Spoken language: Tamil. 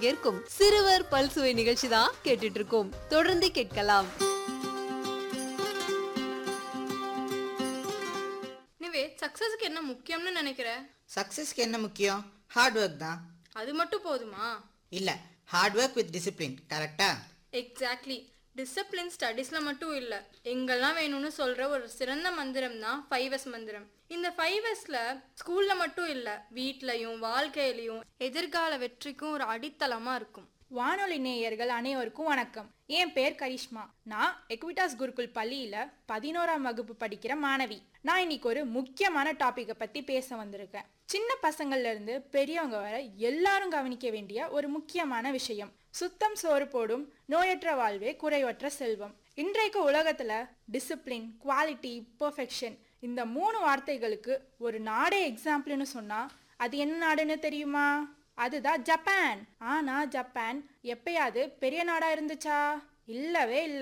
பங்கேற்கும் சிறுவர் பல்சுவை நிகழ்ச்சி தான் கேட்டுட்டு இருக்கோம் தொடர்ந்து கேட்கலாம் நிவே சக்சஸ்க்கு என்ன முக்கியம்னு நினைக்கிற சக்ஸஸ்க்கு என்ன முக்கியம் ஹார்ட் ஒர்க் தான் அது மட்டும் போதுமா இல்லை ஹார்ட் ஒர்க் வித் டிசிப்ளின் கரெக்டா எக்ஸாக்ட்லி டிசிப்ளின் ஸ்டடீஸில் மட்டும் இல்லை எங்கெல்லாம் வேணும்னு சொல்கிற ஒரு சிறந்த மந்திரம் தான் ஃபைவ் எஸ் மந்திரம் இந்த ஃபைவ் எஸ்ல ஸ்கூலில் மட்டும் இல்லை வீட்லையும் வாழ்க்கையிலையும் எதிர்கால வெற்றிக்கும் ஒரு அடித்தளமாக இருக்கும் வானொலி நேயர்கள் அனைவருக்கும் வணக்கம் என் பேர் கரிஷ்மா நான் எக்விட்டாஸ் குருகுல் பள்ளியில பதினோராம் வகுப்பு படிக்கிற மாணவி நான் இன்னைக்கு ஒரு முக்கியமான டாபிக்கை பத்தி பேச வந்திருக்கேன் சின்ன பசங்கள்ல இருந்து பெரியவங்க வரை எல்லாரும் கவனிக்க வேண்டிய ஒரு முக்கியமான விஷயம் சுத்தம் சோறு போடும் நோயற்ற வாழ்வே குறைவற்ற செல்வம் இன்றைக்கு உலகத்துல டிசிப்ளின் குவாலிட்டி பெர்ஃபெக்ஷன் இந்த மூணு வார்த்தைகளுக்கு ஒரு நாடே எக்ஸாம்பிள்னு சொன்னா அது என்ன நாடுன்னு தெரியுமா அதுதான் ஜப்பான் ஆனா ஜப்பான் எப்பயாவது பெரிய நாடா இருந்துச்சா இல்லவே இல்ல